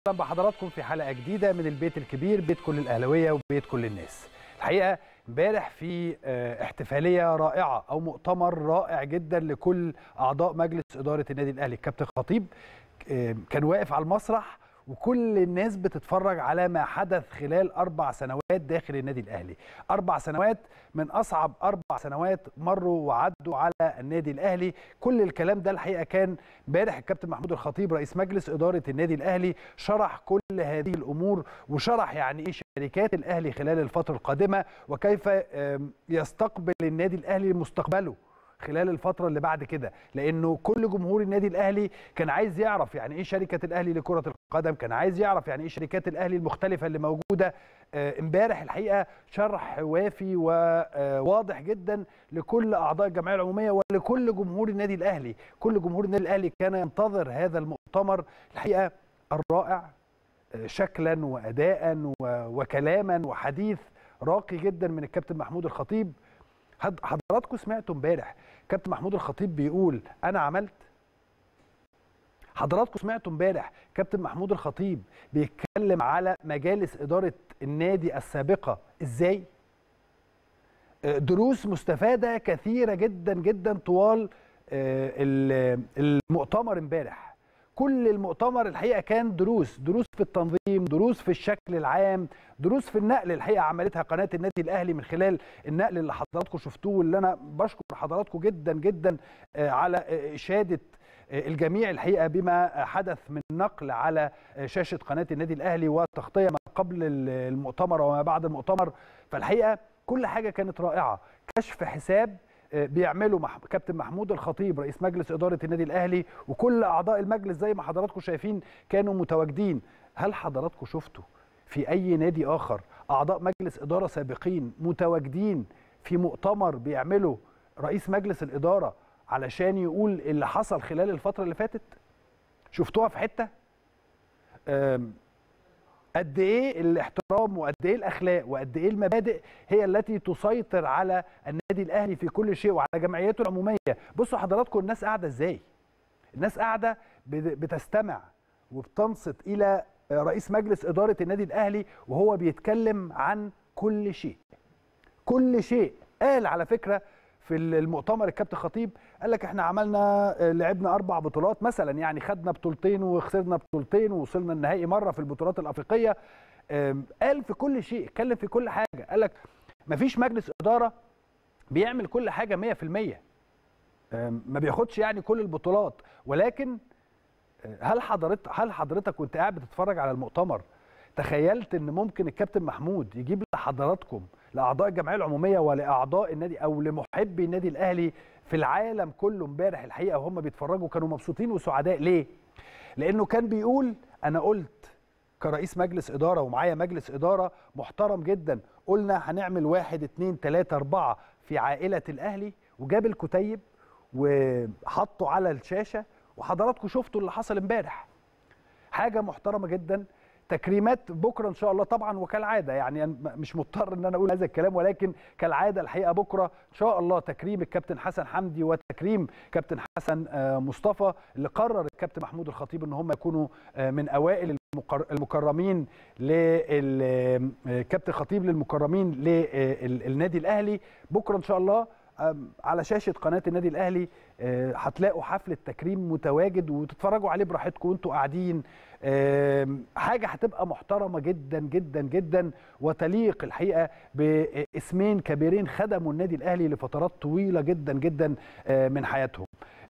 اهلا بحضراتكم في حلقه جديده من البيت الكبير بيت كل الاهلاويه وبيت كل الناس الحقيقه امبارح في آه، احتفاليه رائعه او مؤتمر رائع جدا لكل اعضاء مجلس اداره النادي الاهلي الكابتن خطيب آه، كان واقف على المسرح وكل الناس بتتفرج على ما حدث خلال اربع سنوات داخل النادي الاهلي اربع سنوات من اصعب اربع سنوات مروا وعدوا على النادي الاهلي كل الكلام ده الحقيقه كان امبارح الكابتن محمود الخطيب رئيس مجلس اداره النادي الاهلي شرح كل هذه الامور وشرح يعني ايه شركات الاهلي خلال الفتره القادمه وكيف آم، يستقبل النادي الاهلي مستقبله خلال الفترة اللي بعد كده لأنه كل جمهور النادي الأهلي كان عايز يعرف يعني إيه شركة الأهلي لكرة القدم كان عايز يعرف يعني إيه شركات الأهلي المختلفة اللي موجودة آه، امبارح الحقيقة شرح وافي وواضح جدا لكل أعضاء الجمعية العمومية ولكل جمهور النادي الأهلي كل جمهور النادي الأهلي كان ينتظر هذا المؤتمر الحقيقة الرائع آه، شكلا وأداء و- وكلاما وحديث راقي جدا من الكابتن محمود الخطيب حد- حضراتكم سمعتوا امبارح كابتن محمود الخطيب بيقول انا عملت حضراتكم سمعتوا امبارح كابتن محمود الخطيب بيتكلم على مجالس اداره النادي السابقه ازاي آه، دروس مستفاده كثيره جدا جدا طوال آه، ال- المؤتمر امبارح كل المؤتمر الحقيقه كان دروس دروس في التنظيم دروس في الشكل العام دروس في النقل الحقيقه عملتها قناه النادي الاهلي من خلال النقل اللي حضراتكم شفتوه واللي انا بشكر حضراتكم جدا جدا آه، على آه، اشاده آه، الجميع الحقيقه بما حدث من نقل على آه، شاشه قناه النادي الاهلي وتغطيه ما قبل ال- المؤتمر وما بعد المؤتمر فالحقيقه كل حاجه كانت رائعه كشف حساب آه، بيعمله مح... كابتن محمود الخطيب رئيس مجلس اداره النادي الاهلي وكل اعضاء المجلس زي ما حضراتكم شايفين كانوا متواجدين هل حضراتكم شفتوا في اي نادي اخر اعضاء مجلس اداره سابقين متواجدين في مؤتمر بيعمله رئيس مجلس الاداره علشان يقول اللي حصل خلال الفتره اللي فاتت شفتوها في حته أم، قد ايه الاحترام وقد ايه الاخلاق وقد ايه المبادئ هي التي تسيطر على النادي الاهلي في كل شيء وعلى جمعيته العموميه بصوا حضراتكم الناس قاعده ازاي الناس قاعده بت- بتستمع وبتنصت الى رئيس مجلس اداره النادي الاهلي وهو بيتكلم عن كل شيء كل شيء قال على فكره في المؤتمر الكابتن خطيب قال لك احنا عملنا آه، لعبنا اربع بطولات مثلا يعني خدنا بطولتين وخسرنا بطولتين ووصلنا النهائي مره في البطولات الافريقيه آم، قال في كل شيء اتكلم في كل حاجه قال لك مفيش مجلس اداره بيعمل كل حاجه 100% آم، ما بياخدش يعني كل البطولات ولكن آه، هل حضرتك هل حضرتك وانت قاعد بتتفرج على المؤتمر تخيلت ان ممكن الكابتن محمود يجيب لحضراتكم لاعضاء الجمعيه العموميه ولاعضاء النادي او لمحبي النادي الاهلي في العالم كله امبارح الحقيقه وهم بيتفرجوا كانوا مبسوطين وسعداء ليه؟ لانه كان بيقول انا قلت كرئيس مجلس اداره ومعايا مجلس اداره محترم جدا قلنا هنعمل واحد اتنين تلاته اربعه في عائله الاهلي وجاب الكتيب وحطه على الشاشه وحضراتكم شفتوا اللي حصل امبارح حاجه محترمه جدا تكريمات بكره ان شاء الله طبعا وكالعاده يعني أنا م- مش مضطر ان انا اقول هذا الكلام ولكن كالعاده الحقيقه بكره ان شاء الله تكريم الكابتن حسن حمدي وتكريم كابتن حسن آه، مصطفى اللي قرر الكابتن محمود الخطيب ان هم يكونوا آه، من اوائل المقر- المكرمين للكابتن خطيب للمكرمين للنادي الاهلي بكره ان شاء الله آم، على شاشه قناه النادي الاهلي آه، هتلاقوا حفله تكريم متواجد وتتفرجوا عليه براحتكم وانتوا قاعدين آم، حاجه هتبقى محترمه جدا جدا جدا وتليق الحقيقه باسمين كبيرين خدموا النادي الاهلي لفترات طويله جدا جدا آه، من حياتهم